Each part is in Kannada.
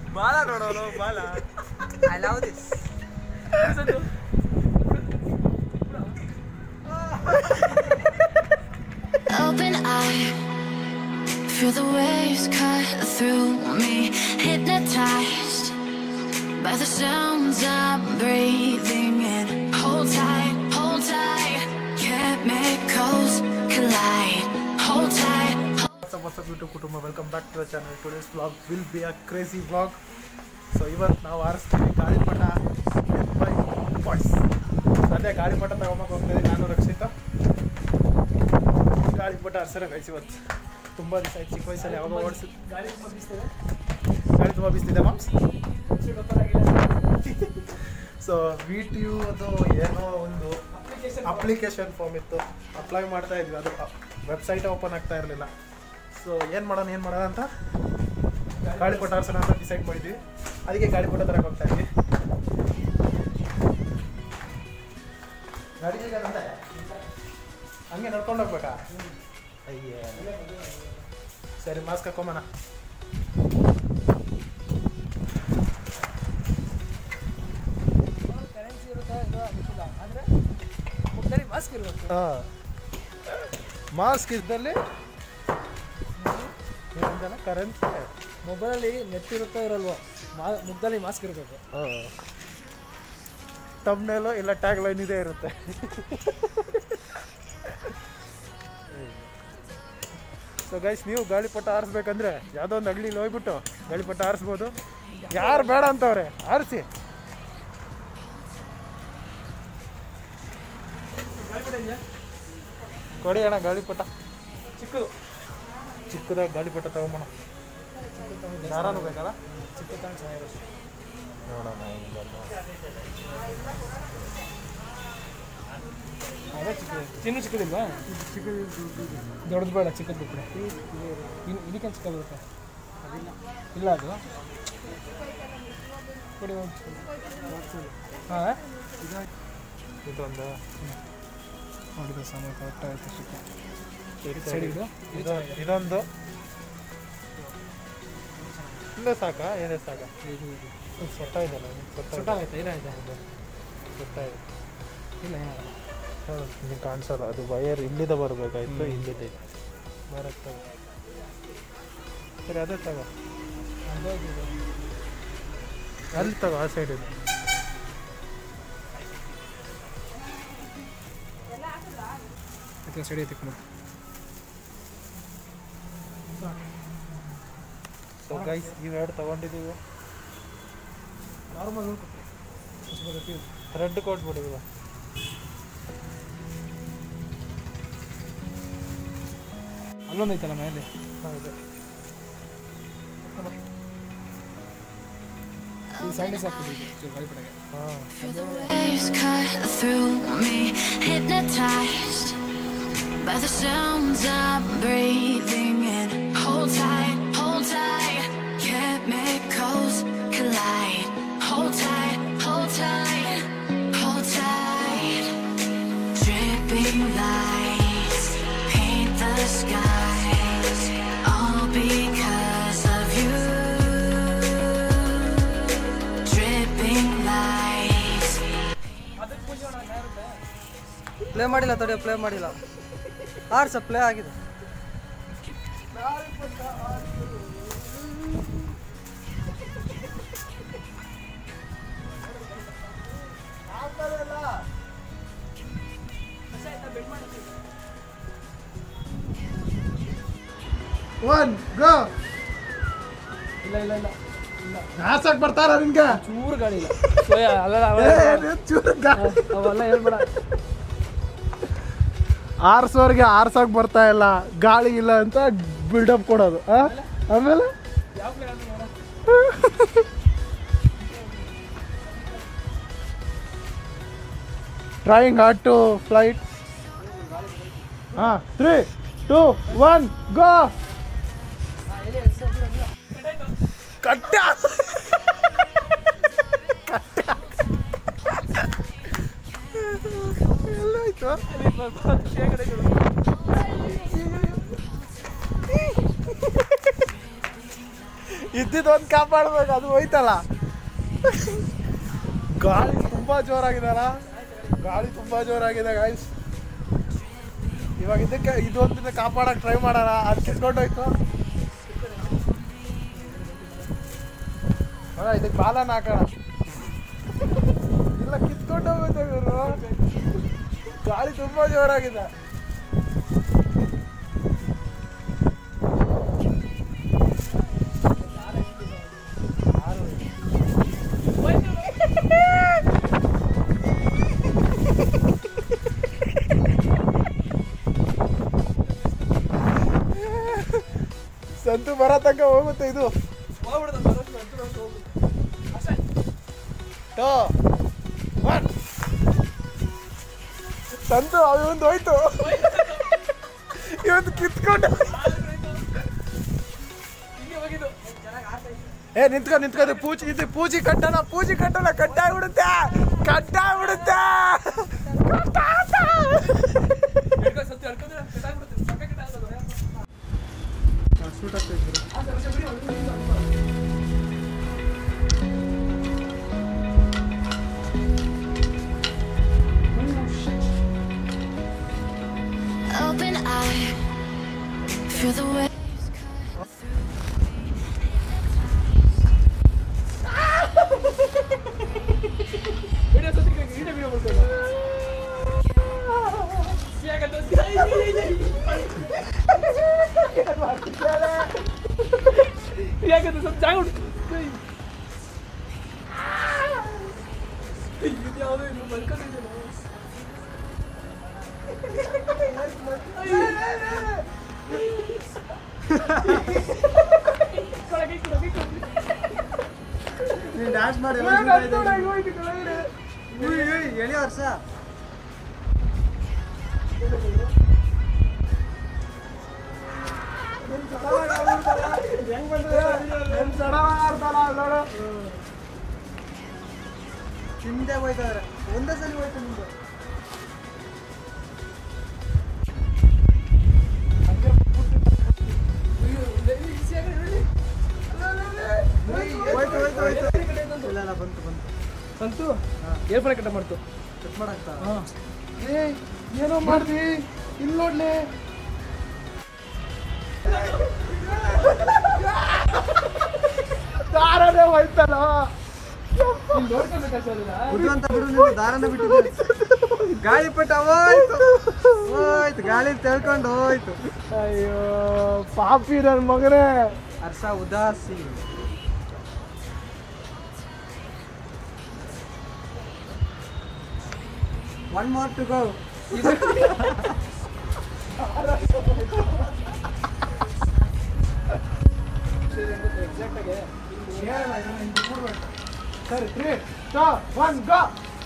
ಬಾಲ ನೋಡೋನು ಬಾಲ I love this Open eye, feel the waves cut through me. Hypnotized by the sounds I'm breathing in. Hold tight, hold tight, chemicals collide. Hold tight, what's up what's up YouTube ಕುಟುಂಬ welcome back to the channel today's vlog will be a crazy vlog so ಇವತ್ತು ನಾವು ಆರಿಸ್ತೀವಿ ಗಾಳಿಪಟ ಬೈ ಬಾಯ್ಸ್ ಅದೇ ಗಾಳಿಪಟ ತಗೊಂಬಕ್ಕೆ ಹೋಗ್ತೀವಿ ನಾನು ರಕ್ಷಿತ ಗಾಳಿಪಟ ಹರ್ಸರ ಗೈಸ್ ಇವತ್ತು ತುಂಬ ದಿವಸ ಆಯ್ತು ಚಿಕ್ಕ ವಯಸ್ಸಲ್ಲಿ ಯಾವಾಗ ಓಡಿಸಿ ಗಾಳಿ ತುಂಬ ಬೀಸ್ತಿದೆ ಮಾಮ್ಸ್ ಸೊ ವಿ ಟಿ ಯು ಅದು ಏನೋ ಒಂದು ಅಪ್ಲಿಕೇಶನ್ ಫಾರ್ಮ್ ಇತ್ತು ಅಪ್ಲೈ ಮಾಡ್ತಾ ಇದ್ವಿ ಅದು ವೆಬ್ಸೈಟ್ ಓಪನ್ ಆಗ್ತಾ ಇರಲಿಲ್ಲ ಸೊ ಏನು ಮಾಡೋಣ ಏನು ಮಾಡೋಣ ಅಂತ ಗಾಳಿಪಟ ಆರ್ಸೋಣ ಅಂತ ಡಿಸೈಡ್ ಮಾಡಿದ್ವಿ ಅದಕ್ಕೆ ಗಾಳಿಪಟ ತರಕ್ಕೆ ಹೋಗ್ತಾ ಇದ್ವಿ ಗಾಡಿ ಹೇಗೆ ಅದಂತೆ? ಹಂಗೆ ನಡ್ಕೊಂಡು ಹೋಗ್ಬೇಕಾ ಅಯ್ಯೇ ಸರಿ ಮಾಸ್ಕ್ ಹಾಕೊಂಬಣ ಕರೆನ್ಸಿ ಇರುತ್ತೆ ಇದು ಗೊತ್ತಿಲ್ಲ ಆದರೆ ಮುಖದಲ್ಲಿ ಮಾಸ್ಕ್ ಇರಬೇಕು ಹಾಂ ಮಾಸ್ಕ್ ಇದ್ದಲ್ಲಿ ಏನಂತಾನೆ ಕರೆನ್ಸಿ ಮೊಬೈಲಲ್ಲಿ ನೆಟ್ ಇರುತ್ತೋ ಇರಲ್ವೋ ಮಾ ಮುಖದಲ್ಲಿ ಮಾಸ್ಕ್ ಇರಬೇಕು ತಮ್ನೇಲು ಇಲ್ಲ ಟ್ಯಾಗ್ ಲೈನ್ ಇದೇ ಇರುತ್ತೆ ಸೊ ಗೈಸ್ ನೀವು ಗಾಳಿಪಟ ಆರಿಸ್ಬೇಕಂದ್ರೆ ಯಾವುದೋ ಒಂದು ಅಂಗಡಿಲಿ ಹೋಗ್ಬಿಟ್ಟು ಗಾಳಿಪಟ ಆರಿಸ್ಬೋದು ಯಾರು ಬೇಡ ಅಂತವ್ರೆ ಆರಿಸಿ ಕೊಡಿ ಅಣ್ಣ ಗಾಳಿಪಟ ಚಿಕ್ಕದು ಚಿಕ್ಕದಾಗ ಗಾಳಿಪಟ ತಗೊಂಬೋಣ ಯಾರು ಬೇಕಲ್ಲ ಚಿಕ್ಕ ತಗೊಂಡು ಚೆನ್ನಾಗಿರುತ್ತೆ ನೋಡೋಣ ಹಿಂಗಲ್ಲ ಅದೇ ಚಿಕ್ಕದು ಚಿನ್ನು ಚಿಕ್ಕದಿಲ್ವಾ ಚಿಕ್ಕದು ದೊಡ್ಡದು ಬೇಡ ಚಿಕ್ಕದು ಬಿಟ್ಟರೆ ಇನ್ನು ಇದಕ್ಕೆ ಚಿಕ್ಕ ಬರುತ್ತೆ ಇಲ್ಲ ಅದು ಕೊಡಿ ಹಾಂ ಇದೊಂದು ನೋಡಿದ ಸಮಯ ಕರೆಕ್ಟ್ ಆಯ್ತು ಚಿಕ್ಕ ಸರಿ, ಸೈಡ್ ಇದು ಇದು ಇದೊಂದು ಇಲ್ಲೇ ಸಾಕಾ ಏನೇ ಸಾಕ ಇದು ಇದು ಸೊಟ್ಟ ಇದೆಯಲ್ಲ ಸೊಟ್ಟ ಸುಟ್ಟ ಆಯ್ತಾ ಏನಾಯ್ತಾ ಸೊಟ್ಟ ಇದೆ ಇಲ್ಲ ಏನಾಗಲ್ಲ ನೋಡು, ನಿಮ್ಗೆ ಕಾಣಿಸಲ್ಲ ಅದು ವಯರ್ ಇಲ್ಲಿಂದ ಬರಬೇಕಾಯ್ತು ಇಲ್ಲಿದೆ ಬರಕ್ಕೆ ತಗೋ ಸರಿ ಅದೇ ತಗೋ ಅದು ಇದು. ಅಲ್ಲಿ ತಗೋ ಆ ಸೈಡ್ ಇದೆ ಅದಕ್ಕೆ ಸೈಡ್ ಐತೆ ಕಣೋ. ಸೊ ಗೈಸ್ ಇವೆರಡು ತಗೊಂಡಿದ್ದೀವಿ ನಾರ್ಮಲ್ ಕೊಟ್ಟರೆ ರೆಡ್ ಕೊಟ್ಬಿಡಿವ ಅಲ್ಲೊಂದು ಐತಲ್ಲ ಮೇಲೆ ಹೌದು ಈ ಸೈಡ್ ಸಾಕ್ಬಿಟ್ಟು ಗಾಳಿಪಟಗೆ ಹಾಂ feel the waves cut through me. Hypnotized by the sounds I'm breathing in. Hold tight, hold tight, chemicals collide. Hold tight, hold tight, hold tight. Dripping lights paint the skies, all because of you. Dripping lights. Play ಮಾಡಿಲ್ಲ ತಡೆ ಪ್ಲೇ ಮಾಡಿಲ್ಲ ಆರ್ಸ ಪ್ಲೇ ಆಗಿದೆ ಒನ್ ಗೋ ಇಲ್ಲ ಇಲ್ಲ ಇಲ್ಲ ಹಾಸಕ್ ಬರ್ತಾರ ನಿನ್ಗೆ ಚೂರು ಗಾಳಿ ಇಲ್ಲ ಸೋಯ ಅಲ್ಲ ಚೂರು ಗಾ- ಅವೆಲ್ಲ ಹೇಳ್ಬೇಡ ಆರ್ಸೋರ್ಗೆ ಆರ್ಸಕ್ ಬರ್ತಾ ಇಲ್ಲ ಗಾಳಿ ಇಲ್ಲ ಅಂತ ಬಿಲ್ಡಪ್ ಕೊಡೋದು ಆ? ಆಮೇಲೆ ಯಾವ ಪ್ಲೇ ನೋಡ ಟ್ರೈಂಗ್ ಹಾರ್ಟ್ ಟು ಫ್ಲೈಟ್ ಹಾಂ ತ್ರೀ ಟೂ ಒನ್ ಗೋ ಕಟ್ಟ ಎಲ್ಲಾಯ್ತು ಇದ್ದಿದ್ದೊಂದು ಕಾಪಾಡ್ಬೇಕು ಅದು ಹೋಯ್ತಲ್ಲ ಗಾಳಿ ತುಂಬಾ ಜೋರಾಗಿದೆಲ್ಲ ಗಾಳಿ ತುಂಬಾ ಜೋರಾಗಿದೆ ಗಾಯ್ಸ್ ಇವಾಗ ಇದಕ್ಕೆ ಇದೊಂದಿನ ಕಾಪಾಡಕ್ ಟ್ರೈ ಮಾಡೋಣ ಅದು ಕಿತ್ಕೊಂಡೋಯ್ತು ಅಣ್ಣ ಇದಕ್ಕೆ ಬಾಲನ ಹಾಕೋಣ ಇಲ್ಲ ಕಿತ್ಕೊಂಡು ಹೋಗುತ್ತೆ ಇವರು ಗಾಳಿ ತುಂಬಾ ಜೋರಾಗಿದೆ ಸಂತು ಬರೋ ತನಕ ಹೋಗುತ್ತೆ ಇದು ಟೋ ಒನ್ ಸಂತು ಅವೊಂದು ಹೋಯ್ತು ಇವತ್ತು ಕಿತ್ಕೊಂಡು ಏ ನಿಂತ್ಕೊ ನಿಂತ್ಕೊ ಪೂಜಿ ಇದು ಪೂಜಿ ಕಟ್ಟಣ ಪೂಜಿ ಕಟ್ಟಣ ಕಟ್ಟಾಗ್ಬಿಡುತ್ತೆ ಕಟ್ಟಾಗ್ಬಿಡುತ್ತೆ Open eye, feel the waves cut ಯಾಕಂದ್ರೆ ಸ್ವಲ್ಪ ಜಾಗ ಹುಡುಕು ಯಾವುದೋ ಇದು ಮಲ್ಕೊಂಡಿದ್ದೀನೋ ನೀನು ಡ್ಯಾನ್ಸ್ ಮಾಡಿ ಎಳಿ ವರ್ಷ ಹಿಂದೆ ಹೋಯ್ತಾರೆ ಒಂದೇ ಸಲ ಹೋಯ್ತು ನಿಮ್ದು ಹೋಯ್ತು ಹೋಯ್ತು ಹೋಯ್ತು ಇಲ್ಲ ಇಲ್ಲ ಬಂತು ಬಂತು ಸಂತು ಏರ್ ಫ್ರೈ ಕಟ್ಟ ಮಾಡ್ತು ಚೆಕ್ ಮಾಡಾಕ್ತಾ ಹಾಂ ಏ ಏನೋ ಮಾಡ್ದಿ ಇಲ್ಲಿ ನೋಡ್ಲಿ ದಾರನೇ ಹೋಯ್ತಲ್ಲ ಬಿಡು ಅಂತ ಬಿಡು ನೀವು ದಾರನ ಬಿಟ್ಟಿದ್ದೀರಿ ಗಾಳಿಪಟ ಹೋಯ್ತು ಹೋಯ್ತು ಗಾಳಿ ತೆಳ್ಕೊಂಡು ಹೋಯ್ತು ಅಯ್ಯೋ ಪಾಪಿ ನನ್ನ ಮಗನೇ ಹರ್ಷ ಉದಾಸಿ ಒನ್ ಮೋರ್ ಟು ಗೋ ಸರಿ ತ್ರೀ ಟೂ ಒನ್ ಗೋ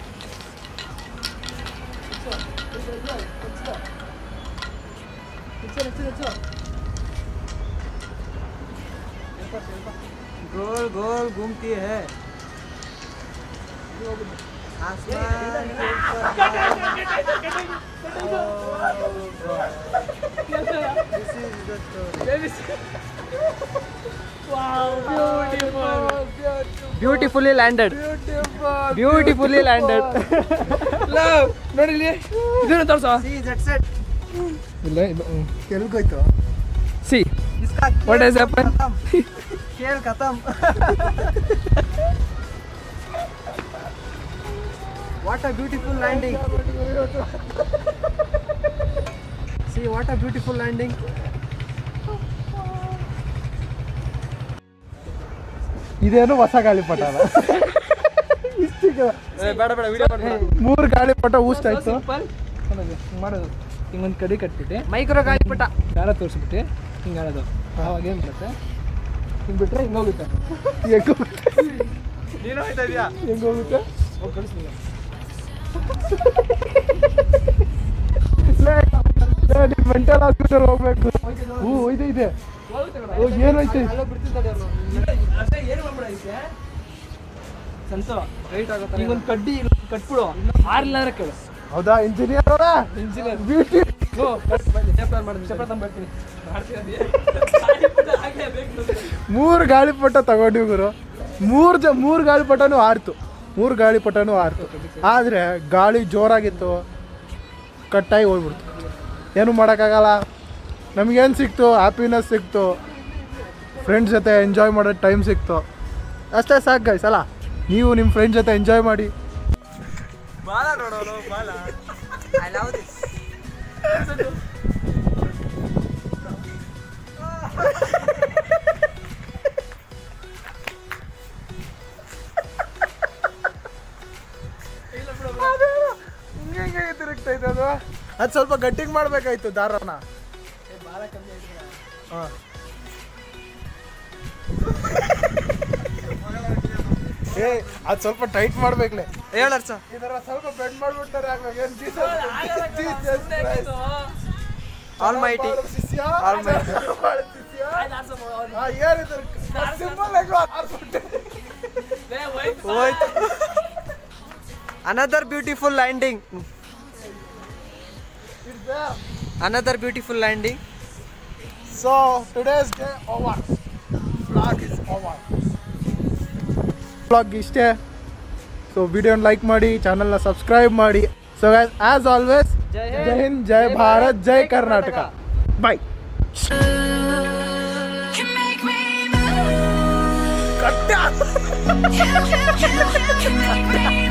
गोल गोल घूमती है आसमान के ऊपर This is the story. Beautifully landed beautifully landed ನೋಡಿ ಇಲ್ಲಿ ಇದೇನು ತೋರ್ಸ ಸಿ ಜೆಟ್ ಸೆಟ್ ಇಲ್ಲ ಇದು ಎಲ್ಗೋಯ್ತು ಸಿ इसका What खेल has happened? खत्म खेल खत्म what a beautiful landing see what a beautiful landing ಇದೇನು ಹೊಸ ಗಾಳಿಪಟ ಅಲ್ಲ ಇಷ್ಟಿಗೆ ಬೇಡ ಬೇಡ ವಿಡಿಯೋ ಮೂರು ಗಾಳಿಪಟ ಊಸ್ತಾಯ್ತು ಸಿಂಪಲ್ ಮಾಡೋದು ಹಿಂಗೊಂದು ಕಡಿ ಕಟ್ಬಿಟ್ಟು ಮೈಕ್ರೋ ಗಾಳಿಪಟ ದಾರ ತೋರಿಸ್ಬಿಟ್ಟು ಹಿಂಗೆ ಆಡೋದು ಅವಾಗ ಏನು ಬರುತ್ತೆ ಹಿಂಗೆ ಬಿಟ್ರೆ ಹಿಂಗೆ ಹೋಗುತ್ತೆ ಹೆಂಗೋಗುತ್ತೆ ನೀನು ಹೋಯ್ತಾ ಇದೆಯಾ ಹೆಂಗೋಗುತ್ತೆ ಹೋಗಿ ಕಳಿಸ್ತೀನಿ ಮೆಂಟಲ್ ಹಾಸ್ಪಿಟಲ್ ಹೋಗ್ಬೇಕು ಹ್ಞೂ ಇದೆ ಇದೆ ಓ ಏನೈತೆ ಏನು ಮಾಡ್ಬಿಡೈತೆ ಸಂತು ರೈಟ್ ಆಗುತ್ತೆ ಹಿಂಗೊಂದು ಕಡ್ಡಿ ಕಟ್ಬಿಡು ಆರ್ಲಿಲ್ಲ ಅಂದ್ರೆ ಕೇಳು ಹೌದಾ ಇಂಜಿನಿಯರ್ ಅವರ ಇಂಜಿನಿಯರ್ ಬ್ಯೂಟಿ ಹೋ ಸ್ಟೆಪ್ಲರ್ ಮಾಡಿ ಸ್ಟೆಪ್ಲರ್ ತಂದು ಬರ್ತೀನಿ ಮೂರು ಗಾಳಿಪಟ ತಗೊಂಡಿವಿ ಗುರು ಮೂರು ಜ ಮೂರು ಗಾಳಿಪಟನೂ ಆರ್ತು ಮೂರು ಗಾಳಿಪಟನೂ ಆರ್ತು ಆದರೆ ಗಾಳಿ ಜೋರಾಗಿತ್ತು ಕಟ್ಟಾಗಿ ಹೋಗ್ಬಿಡ್ತು ಏನು ಮಾಡೋಕ್ಕಾಗಲ್ಲ ನಮಗೇನು ಸಿಕ್ತು ಹ್ಯಾಪಿನೆಸ್ ಸಿಕ್ತು ಫ್ರೆಂಡ್ಸ್ ಜೊತೆ ಎಂಜಾಯ್ ಮಾಡೋ ಟೈಮ್ ಸಿಕ್ತು ಅಷ್ಟೇ ಸಾಕು ಗೈಸ್ ಅಲ್ಲ ನೀವು ನಿಮ್ಮ ಫ್ರೆಂಡ್ಸ್ ಜೊತೆ ಎಂಜಾಯ್ ಮಾಡಿ ಬಾಲ ನೋಡೋನು ಬಾಲ ಐ ಲವ್ ದಿಸ್ ಹಿಂಗೆ ತಿರುಗ್ತಾ ಇದೆ ಅದು ಅದು ಸ್ವಲ್ಪ ಗಟ್ಟಿಗೆ ಮಾಡಬೇಕಾಯ್ತು ದಾರನ ಹಾಂ ಏ ಅದು ಸ್ವಲ್ಪ ಟೈಟ್ ಮಾಡ್ಬೇಕ್ಲೆ ಹೇಳರ್ಸ ಇದರ ಸ್ವಲ್ಪ ಬೆಂಡ್ ಮಾಡ್ಬಿಡ್ತಾರೆ ಆಗ್ಬೇಕು ಏನು ಜೀಸಸ್ ಕ್ರೈಸ್ಟ್ ಆಲ್ಮೈಟಿ ಶಿಷ್ಯ Almighty. ಬಾಳ ಶಿಷ್ಯ ಆ, ಏನಿದ್ರು ಸಿಂಪಲ್ ಆಗಿ ಆರ್ಸ್ಬಿಟ್ಟೆ. ಹೋಯ್ತು another beautiful landing It's there. Another beautiful landing So today's day over. Vlog is over. Vlog ಇಷ್ಟೇ ಸೊ ವಿಡಿಯೋನ ಲೈಕ್ ಮಾಡಿ ಚಾನಲ್ನ ಸಬ್ಸ್ಕ್ರೈಬ್ ಮಾಡಿ so as always Jai Jai Hind Jai Bharat Jai Karnataka bye can make me move. ಕಟ್ಟ You, you, you, you can make me